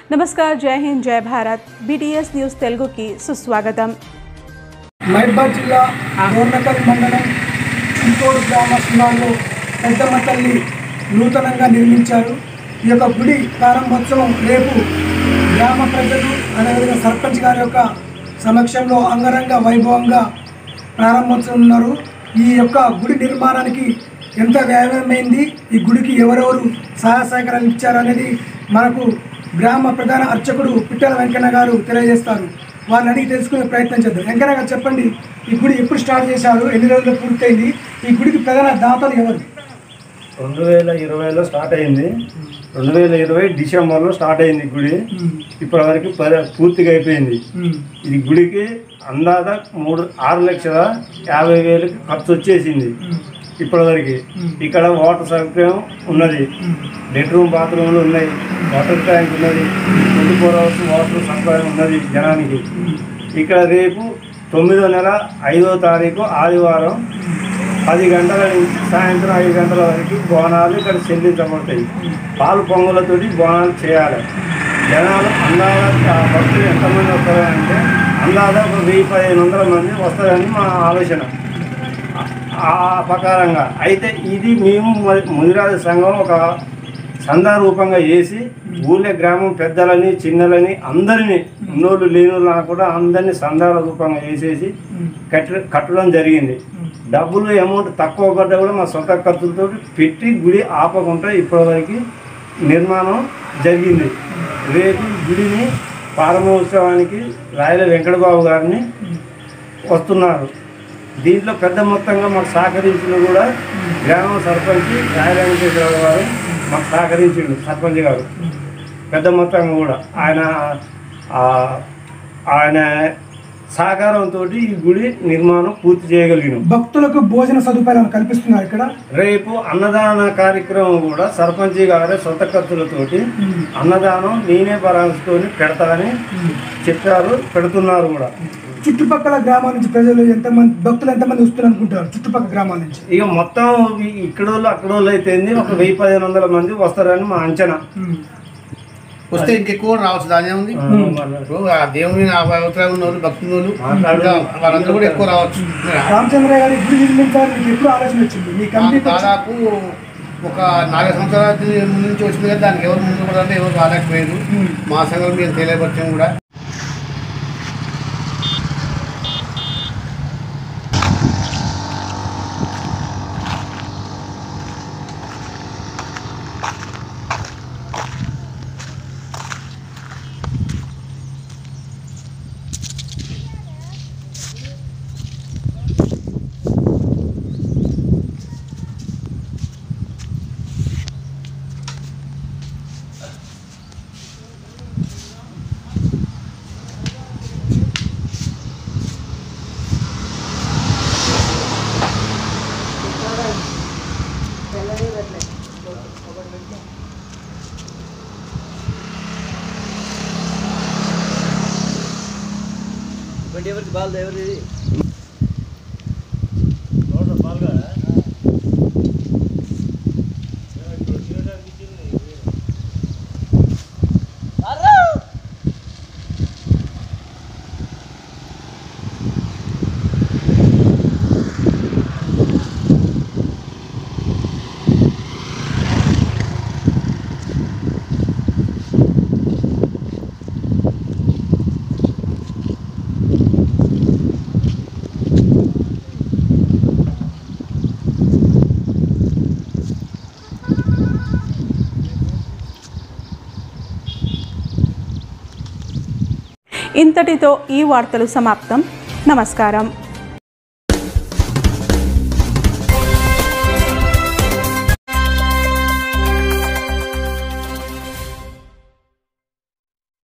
నమస్కార్ జై హింద్ జై Bharat BTS news తెలుగుకి సుస్వాగతం మహిబాద్ జిల్లా దోర్నకల్ మండలం చింతోడు గ్రామ శివార్లో పెద్దమ్మ తల్లి నూతనంగా నిర్మించారు ఈ యొక్క గుడి ప్రారంభోత్సవం రేపు గ్రామ ప్రజలు అదేవిధంగా సర్పంచ్ గారి యొక్క సమక్షంలో అంగరంగ వైభవంగా ప్రారంభోత్సవం ఉన్నారు ఈ యొక్క గుడి నిర్మాణానికి ఎంత వ్యయమైంది ఈ గుడికి ఎవరెవరు సహాయ సహకారాలు ఇచ్చారనేది మనకు గ్రామ ప్రధాన అర్చకుడు పిట్టల వెంకన్న గారు తెలియజేస్తారు వారిని అడిగి తెలుసుకునే ప్రయత్నం చేద్దాం వెంకన్న గారు చెప్పండి ఈ గుడి ఎప్పుడు స్టార్ట్ చేశారు ఎన్ని రోజుల్లో పూర్తయింది ఈ గుడికి ప్రధాన దాతలు ఎవరు రెండు వేల ఇరవైలో స్టార్ట్ అయింది రెండు వేల ఇరవై డిసెంబర్లో స్టార్ట్ అయింది గుడి ఇప్పటివరకు పరి పూర్తిగా అయిపోయింది ఇది గుడికి అందాద మూడు ఆరు లక్షల యాభై వేలకు ఖర్చు వచ్చేసింది ఇప్పటివరకు ఇక్కడ వాటర్ సౌకర్యం ఉన్నది బెడ్రూమ్ బాత్రూమ్లు ఉన్నాయి వాటర్ ట్యాంక్ ఉన్నది twenty four hours water supply ఉన్నది జనానికి ఇక్కడ రేపు తొమ్మిదో నెల ఐదో తారీఖు ఆదివారం పది గంటల నుంచి సాయంత్రం ఐదు గంటల వరకు బోనాలు ఇక్కడ చెల్లించబడతాయి పాలు పొంగులతోటి బోనాలు చేయాలి జనాలు అందాక ఆ భక్తులు ఎంతమంది వస్తారంటే అందాక ఒక వెయ్యి పదిహేను వందల మంది వస్తారని మా ఆలోచన ఆ ప్రకారంగా అయితే ఇది మేము మ- ముదిరాజు సంఘం ఒక సందా రూపంగా చేసి ఊళ్ళో గ్రామం పెద్దలని చిన్నలని అందరినీ ఉన్నోళ్ళు లేనోళ్ళు కూడా అందరినీ సందాల రూపంగా వేసేసి కట్ట కట్టడం జరిగింది డబ్బులు అమౌంట్ తక్కువ పడ్డా కూడా మా సొంత ఖర్చులతో పెట్టి గుడి ఆపకుండా ఇప్పటివరకు నిర్మాణం జరిగింది రేపు గుడిని ప్రారంభోత్సవానికి రాయల వెంకటబాబు గారిని వస్తున్నారు దీంట్లో పెద్ద మొత్తంగా మాకు సహకరించిన కూడా గ్రామ సర్పంచ్ రాయల వెంకటేశ్వరరావు గారు మాకు సహకరించిండు సర్పంచ్ గారు పెద్ద మొత్తంగా కూడా ఆయన ఆ, ఆయన సహకారంతో ఈ గుడి నిర్మాణం పూర్తి చేయగలిగినాం భక్తులకు భోజన సదుపాయాలను కల్పిస్తున్నారు ఇక్కడ రేపు అన్నదాన కార్యక్రమం కూడా సర్పంచ్ గారి సొంత ఖర్చులతోటి అన్నదానం నేనే పరామర్శతోని పెడతానని చెప్పారు పెడుతున్నారు కూడా చుట్టుపక్కల గ్రామాల నుంచి ప్రజలు ఎంతమంది భక్తులు ఎంతమంది వస్తున్నారు అనుకుంటారు చుట్టుపక్కల గ్రామాల నుంచి ఇక మొత్తం ఈ- ఇక్కడోళ్ళు అక్కడోళ్ళు అయితే ఒక వెయ్యి పదిహేను వందల మంది వస్తారని మా అంచనా వస్తే ఇంకెక్కువ రావచ్చు దాని ఉంది ఇప్పుడు ఆ దేవుని అవతల ఉన్న వాళ్ళు భక్తులు వాళ్ళు మాట్లాడు. ఇంకా వాళ్ళందరూ కూడా ఎక్కువ రావచ్చు రామచంద్ర గారి గుడి నిర్మించాలని మీకు ఎప్పుడు ఆలోచన వచ్చింది మీ మాకు కమిటీ దాదాపు ఒక నాలుగు సంవత్సరాల ముందు నుంచి వచ్చింది కదా దానికి ఎవరు ముందు కూడా అంటే ఎవరు రాలేకపోయారు మా సంఘం మేము తెలియపరిచాం కూడా ఇంతటితో ఈ వార్తలు సమాప్తం నమస్కారం